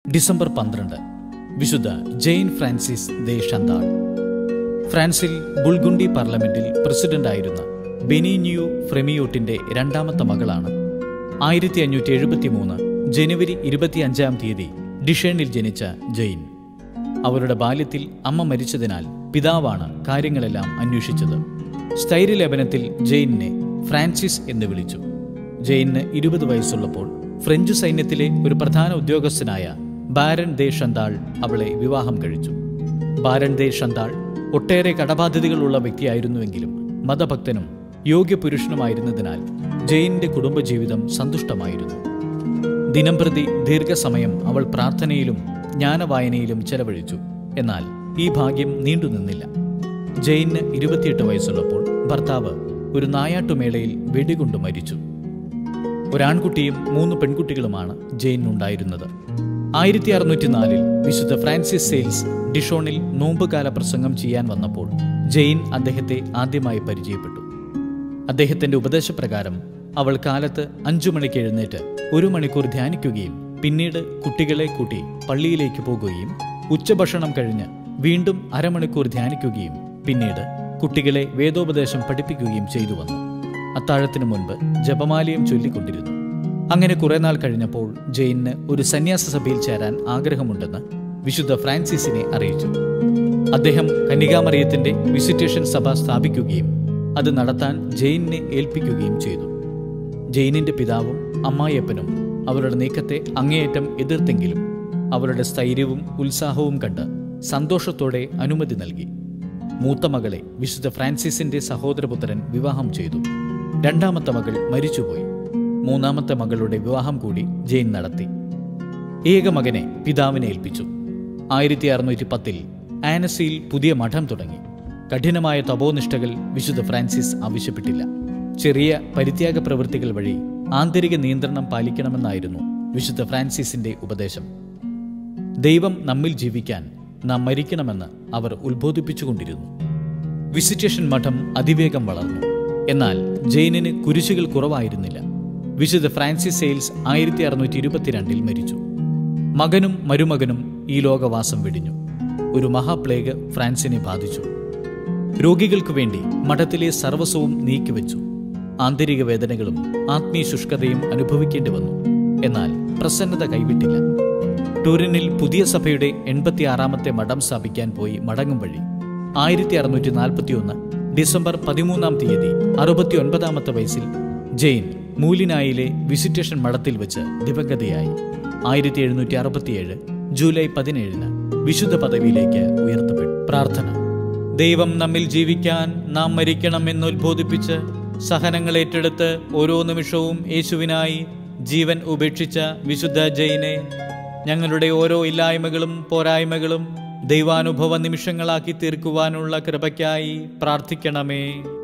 December പന്ത്രണ്ട് വിശുദ്ധ Jain Francis ദേ ഷന്താൾ ഫ്രാൻസിൽ ബുൾഗുണ്ടി പാർലമെന്റിൽ പ്രസിഡന്റായിരുന്ന ബെനീന്യു ഫ്രെമിയോട്ടിന്റെ രണ്ടാമത്തെ മകളാണ് ആയിരത്തി അഞ്ഞൂറ്റി എഴുപത്തി മൂന്ന് ജനുവരി ഇരുപത്തിയഞ്ചാം തീയതി ഡിഷേണിൽ ജനിച്ച ജെയിൻ അവരുടെ ബാല്യത്തിൽ അമ്മ മരിച്ചതിനാൽ പിതാവാണ് കാര്യങ്ങളെല്ലാം അന്വേഷിച്ചത് സ്ഥൈര്യലേപനത്തിൽ ജെയിനിനെ ഫ്രാൻസിസ് എന്ന് വിളിച്ചു ജെയിന് ഇരുപത് വയസ്സുള്ളപ്പോൾ ഫ്രഞ്ച് സൈന്യത്തിലെ ഒരു പ്രധാന ഉദ്യോഗസ്ഥനായ ബാരൻ ദേ ഷന്താൾ അവളെ വിവാഹം കഴിച്ചു ബാരൻ ദേ ഷന്താൾ ഒട്ടേറെ കടബാധ്യതകളുള്ള വ്യക്തിയായിരുന്നുവെങ്കിലും മതഭക്തനും യോഗ്യപുരുഷനുമായിരുന്നതിനാൽ ജെയിനിന്റെ കുടുംബജീവിതം സന്തുഷ്ടമായിരുന്നു ദിനംപ്രതി ദീർഘസമയം അവൾ പ്രാർത്ഥനയിലും ജ്ഞാനവായനയിലും ചെലവഴിച്ചു എന്നാൽ ഈ ഭാഗ്യം നീണ്ടുനിന്നില്ല ജെയിന് ഇരുപത്തിയെട്ട് വയസ്സുള്ളപ്പോൾ ഭർത്താവ് ഒരു നായാട്ടുമേളയിൽ വെടികൊണ്ടു മരിച്ചു ഒരാൺകുട്ടിയും മൂന്ന് പെൺകുട്ടികളുമാണ് ജെയിനുണ്ടായിരുന്നത് ആയിരത്തി അറുന്നൂറ്റി നാലിൽ വിശുദ്ധ ഫ്രാൻസിസ് സെയിൽസ് ഡിഷോണിൽ നോമ്പുകാല പ്രസംഗം ചെയ്യാൻ വന്നപ്പോൾ ജെയിൻ അദ്ദേഹത്തെ ആദ്യമായി പരിചയപ്പെട്ടു അദ്ദേഹത്തിന്റെ ഉപദേശപ്രകാരം അവൾ കാലത്ത് അഞ്ചു മണിക്ക് എഴുന്നേറ്റ് ഒരു മണിക്കൂർ ധ്യാനിക്കുകയും പിന്നീട് കുട്ടികളെ കൂട്ടി പള്ളിയിലേക്ക് പോകുകയും ഉച്ചഭക്ഷണം കഴിഞ്ഞ് വീണ്ടും അരമണിക്കൂർ ധ്യാനിക്കുകയും പിന്നീട് കുട്ടികളെ വേദോപദേശം പഠിപ്പിക്കുകയും ചെയ്തു വന്നു അത്താഴത്തിനു മുൻപ് ജപമാലയും ചൊല്ലിക്കൊണ്ടിരുന്നു അങ്ങനെ കുറെ നാൾ കഴിഞ്ഞപ്പോൾ ജെയിന് ഒരു സന്യാസ സഭയിൽ ചേരാൻ ആഗ്രഹമുണ്ടെന്ന് വിശുദ്ധ ഫ്രാൻസിസിനെ അറിയിച്ചു അദ്ദേഹം കന്യകാമറിയത്തിന്റെ വിസിറ്റേഷൻ സഭ സ്ഥാപിക്കുകയും അത് നടത്താൻ ജെയിനിനെ ഏൽപ്പിക്കുകയും ചെയ്തു ജെയിനിന്റെ പിതാവും അമ്മായിയപ്പനും അവരുടെ നീക്കത്തെ അങ്ങേയറ്റം എതിർത്തെങ്കിലും അവരുടെ സ്ഥൈര്യവും ഉത്സാഹവും കണ്ട് സന്തോഷത്തോടെ അനുമതി നൽകി മൂത്ത മകളെ വിശുദ്ധ ഫ്രാൻസിസിന്റെ സഹോദരപുത്രൻ വിവാഹം ചെയ്തു രണ്ടാമത്തെ മകൾ മരിച്ചുപോയി മൂന്നാമത്തെ മകളുടെ വിവാഹം കൂടി ജെയിൻ നടത്തി ഏക മകനെ പിതാവിനെ ഏൽപ്പിച്ചു ആയിരത്തി അറുന്നൂറ്റി പത്തിൽ ആനസിയിൽ പുതിയ മഠം തുടങ്ങി കഠിനമായ തപോനിഷ്ഠകൾ വിശുദ്ധ ഫ്രാൻസിസ് ആവശ്യപ്പെട്ടില്ല ചെറിയ പരിത്യാഗ പ്രവൃത്തികൾ വഴി ആന്തരിക നിയന്ത്രണം പാലിക്കണമെന്നായിരുന്നു വിശുദ്ധ ഫ്രാൻസിസിന്റെ ഉപദേശം ദൈവം നമ്മിൽ ജീവിക്കാൻ നാം മരിക്കണമെന്ന് അവർ ഉത്ബോധിപ്പിച്ചുകൊണ്ടിരുന്നു വിസിറ്റേഷൻ മഠം അതിവേഗം വളർന്നു എന്നാൽ ജെയിനിന് കുരിശുകൾ കുറവായിരുന്നില്ല വിശുദ്ധ ഫ്രാൻസിസ് സെയിൽസ് ആയിരത്തി അറുന്നൂറ്റി ഇരുപത്തിരണ്ടിൽ മരിച്ചു മകനും മരുമകനും ഈ ലോകവാസം വെടിഞ്ഞു ഒരു മഹാപ്ലേഗ് ഫ്രാൻസിനെ ബാധിച്ചു രോഗികൾക്ക് വേണ്ടി മഠത്തിലെ സർവസ്വവും നീക്കിവെച്ചു ആന്തരിക വേദനകളും ആത്മീയ ശുഷ്കതയും അനുഭവിക്കേണ്ടി വന്നു എന്നാൽ പ്രസന്നത കൈവിട്ടില്ല ടൂറിനിൽ പുതിയ സഭയുടെ എൺപത്തിയാറാമത്തെ മഠം സ്ഥാപിക്കാൻ പോയി മടങ്ങും വഴി ആയിരത്തി അറുന്നൂറ്റി നാൽപ്പത്തി ഒന്ന് ഡിസംബർ പതിമൂന്നാം തീയതി അറുപത്തി ഒൻപതാമത്തെ വയസ്സിൽ ജെയിൻ മൂലിനായിലെ വിസിറ്റേഷൻ മഠത്തിൽ വെച്ച് ദിവംഗതയായി ആയിരത്തി എഴുന്നൂറ്റി അറുപത്തിയേഴ് ജൂലൈ പതിനേഴിന് വിശുദ്ധ പദവിയിലേക്ക് ഉയർത്തപ്പെട്ടു പ്രാർത്ഥന ദൈവം നമ്മിൽ ജീവിക്കാൻ നാം മരിക്കണം എന്ന് ഉത്ബോധിപ്പിച്ച് സഹനങ്ങൾ ഏറ്റെടുത്ത് ഓരോ നിമിഷവും യേശുവിനായി ജീവൻ ഉപേക്ഷിച്ച വിശുദ്ധ ജൈനെ ഞങ്ങളുടെ ഓരോ ഇല്ലായ്മകളും പോരായ്മകളും ദൈവാനുഭവ നിമിഷങ്ങളാക്കി തീർക്കുവാനുള്ള കൃപയ്ക്കായി പ്രാർത്ഥിക്കണമേ